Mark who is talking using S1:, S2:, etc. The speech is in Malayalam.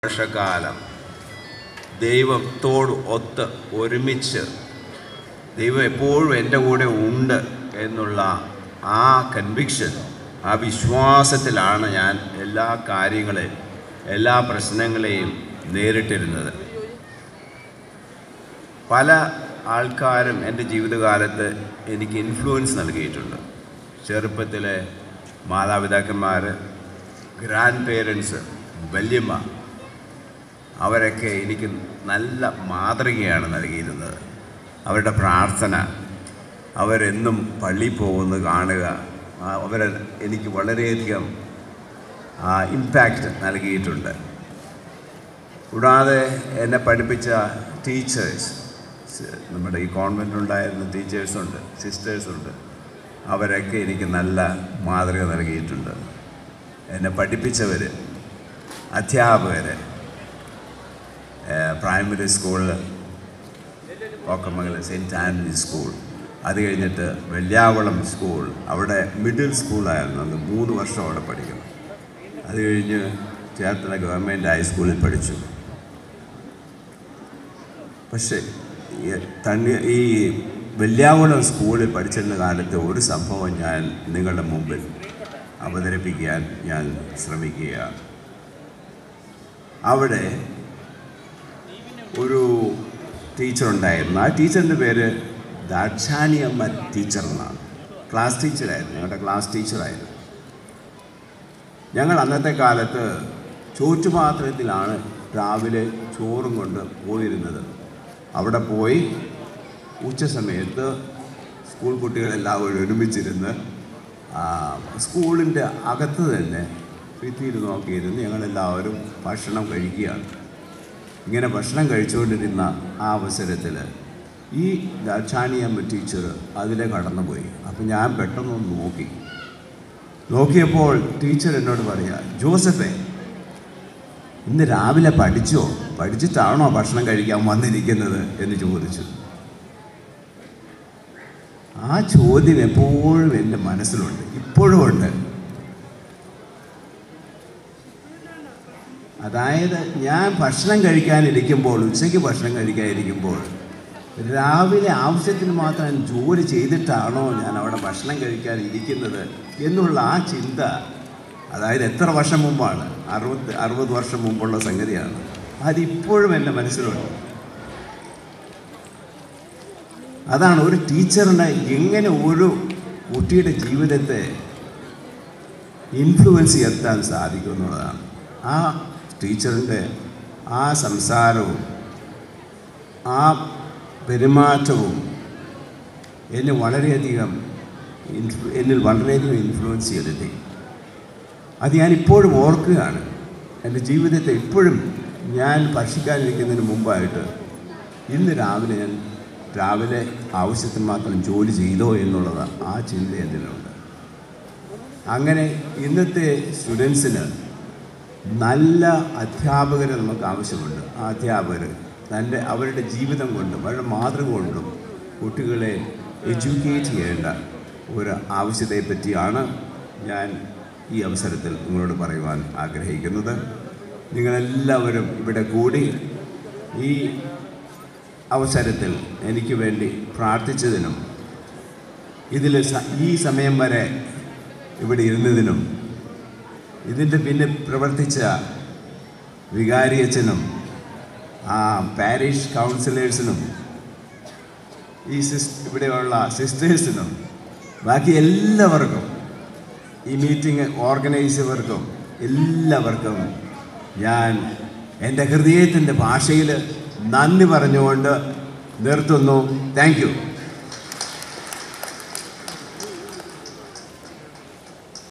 S1: വർഷക്കാലം ദൈവത്തോട് ഒത്ത് ഒരുമിച്ച് ദൈവം എപ്പോഴും എൻ്റെ കൂടെ ഉണ്ട് എന്നുള്ള ആ കൺവിക്ഷൻ ആ വിശ്വാസത്തിലാണ് ഞാൻ എല്ലാ കാര്യങ്ങളെയും എല്ലാ പ്രശ്നങ്ങളെയും നേരിട്ടിരുന്നത് പല ആൾക്കാരും എൻ്റെ ജീവിതകാലത്ത് എനിക്ക് ഇൻഫ്ലുവൻസ് നൽകിയിട്ടുണ്ട് ചെറുപ്പത്തിലെ മാതാപിതാക്കന്മാർ ഗ്രാൻഡ് പേരൻസ് വല്യമ്മ അവരൊക്കെ എനിക്ക് നല്ല മാതൃകയാണ് നൽകിയിരുന്നത് അവരുടെ പ്രാർത്ഥന അവരെന്നും പള്ളിയിൽ പോകുന്നത് കാണുക ആ, അവർ എനിക്ക് വളരെയധികം ഇമ്പാക്റ്റ് നൽകിയിട്ടുണ്ട് കൂടാതെ എന്നെ പഠിപ്പിച്ച ടീച്ചേഴ്സ് നമ്മുടെ ഈ കോൺവെൻറ്റിലുണ്ടായിരുന്ന ടീച്ചേഴ്സുണ്ട് സിസ്റ്റേഴ്സുണ്ട് അവരൊക്കെ എനിക്ക് നല്ല മാതൃക നൽകിയിട്ടുണ്ട് എന്നെ പഠിപ്പിച്ചവർ അധ്യാപകർ പ്രൈമറി സ്കൂളിൽ ഓക്കമംഗലം സെൻറ്റ് ആൻ്റണി സ്കൂൾ അത് കഴിഞ്ഞിട്ട് വെള്ളിയാകുളം സ്കൂൾ അവിടെ മിഡിൽ സ്കൂളായിരുന്നു അന്ന് മൂന്ന് വർഷം അവിടെ പഠിക്കണം അത് കഴിഞ്ഞ് ചേർത്തല ഗവൺമെൻറ് ഹൈസ്കൂളിൽ പഠിച്ചു പക്ഷേ ഈ തണ്ണി ഈ വെള്ളിയാകുളം സ്കൂളിൽ പഠിച്ചിരുന്ന കാലത്ത് ഒരു സംഭവം ഞാൻ നിങ്ങളുടെ മുമ്പിൽ അവതരിപ്പിക്കാൻ ഞാൻ ശ്രമിക്കുകയാണ് അവിടെ ഒരു ടീച്ചർ ഉണ്ടായിരുന്നു ആ ടീച്ചറിൻ്റെ പേര് ദാക്ഷാണിയമ്മ ടീച്ചർ എന്നാണ് ക്ലാസ് ടീച്ചറായിരുന്നു ഞങ്ങളുടെ ക്ലാസ് ടീച്ചറായിരുന്നു ഞങ്ങൾ അന്നത്തെ കാലത്ത് ചോറ്റുപാത്രത്തിലാണ് രാവിലെ ചോറും കൊണ്ട് പോയിരുന്നത് അവിടെ പോയി ഉച്ച സമയത്ത് സ്കൂൾ കുട്ടികളെല്ലാവരും ഒരുമിച്ചിരുന്ന് ആ, സ്കൂളിൻ്റെ അകത്ത് തന്നെ ഭിത്തിയിൽ നോക്കിയിരുന്ന് ഞങ്ങളെല്ലാവരും ഭക്ഷണം കഴിക്കുകയാണ് ഇങ്ങനെ ഭക്ഷണം കഴിച്ചുകൊണ്ടിരുന്ന ആ അവസരത്തിൽ ഈ ദാക്ഷാണിയമ്മ ടീച്ചർ അതിലെ കടന്നുപോയി അപ്പം ഞാൻ പെട്ടെന്നൊന്ന് നോക്കി നോക്കിയപ്പോൾ ടീച്ചർ എന്നോട് പറയാ ജോസഫേ ഇന്ന് രാവിലെ പഠിച്ചോ പഠിച്ചിട്ടാണോ ഭക്ഷണം കഴിക്കാൻ വന്നിരിക്കുന്നത് എന്ന് ചോദിച്ചു ആ ചോദ്യം എപ്പോഴും എൻ്റെ മനസ്സിലുണ്ട് ഇപ്പോഴും ഉണ്ട് അതായത് ഞാൻ ഭക്ഷണം കഴിക്കാനിരിക്കുമ്പോൾ ഉച്ചയ്ക്ക് ഭക്ഷണം കഴിക്കാനിരിക്കുമ്പോൾ രാവിലെ ആവശ്യത്തിന് മാത്രം ജോലി ചെയ്തിട്ടാണോ ഞാൻ അവിടെ ഭക്ഷണം കഴിക്കാൻ ഇരിക്കുന്നത് എന്നുള്ള ആ ചിന്ത അതായത് എത്ര വർഷം മുമ്പാണ് അറുപത് അറുപത് വർഷം മുമ്പുള്ള സംഗതിയാണ് അതിപ്പോഴും എൻ്റെ മനസ്സിലുണ്ട് അതാണ് ഒരു ടീച്ചറിന് എങ്ങനെ ഒരു കുട്ടിയുടെ ജീവിതത്തെ ഇൻഫ്ലുവൻസ് ചെയ്യാൻ സാധിക്കും എന്നുള്ളതാണ് ആ ടീച്ചറിൻ്റെ ആ സംസാരവും ആ പെരുമാറ്റവും എന്നെ വളരെയധികം ഇൻഫ്ലു എന്നിൽ വളരെയധികം ഇൻഫ്ലുവൻസ് ചെയ്തിട്ട് അത് ഞാൻ ഇപ്പോഴും ഓർക്കുകയാണ് എൻ്റെ ജീവിതത്തെ ഇപ്പോഴും ഞാൻ ഭക്ഷിക്കാനിരിക്കുന്നതിന് മുമ്പായിട്ട് ഇന്ന് രാവിലെ ഞാൻ രാവിലെ ആവശ്യത്തിന് മാത്രം ജോലി ചെയ്തോ എന്നുള്ളത് ആ ചിന്ത എന്നിലുണ്ട് അങ്ങനെ ഇന്നത്തെ സ്റ്റുഡൻസിന് നല്ല അധ്യാപകരെ നമുക്ക് ആവശ്യമുണ്ട് ആ അധ്യാപകർ തൻ്റെ അവരുടെ ജീവിതം കൊണ്ടും അവരുടെ മാതൃക കൊണ്ടും കുട്ടികളെ എഡ്യൂക്കേറ്റ് ചെയ്യേണ്ട ഒരു ആവശ്യത്തെ പറ്റിയാണ് ഞാൻ ഈ അവസരത്തിൽ നിങ്ങളോട് പറയുവാൻ ആഗ്രഹിക്കുന്നത് നിങ്ങളെല്ലാവരും ഇവിടെ കൂടി ഈ അവസരത്തിൽ എനിക്ക് വേണ്ടി പ്രാർത്ഥിച്ചതിനും ഇതിൽ സ- ഈ സമയം വരെ ഇവിടെ ഇരുന്നതിനും ഇതിൻ്റെ പിന്നെ പ്രവർത്തിച്ച വികാരിയച്ഛനും ആ പാരിഷ് കൗൺസിലേഴ്സിനും ഈ സിസ് ഇവിടെയുള്ള സിസ്റ്റേഴ്സിനും ബാക്കി എല്ലാവർക്കും ഈ മീറ്റിംഗ് ഓർഗനൈസ് ചെയ്തവർക്കും എല്ലാവർക്കും ഞാൻ എൻ്റെ ഹൃദയത്തിൻ്റെ ഭാഷയിൽ നന്ദി പറഞ്ഞുകൊണ്ട് നിർത്തുന്നു താങ്ക് യു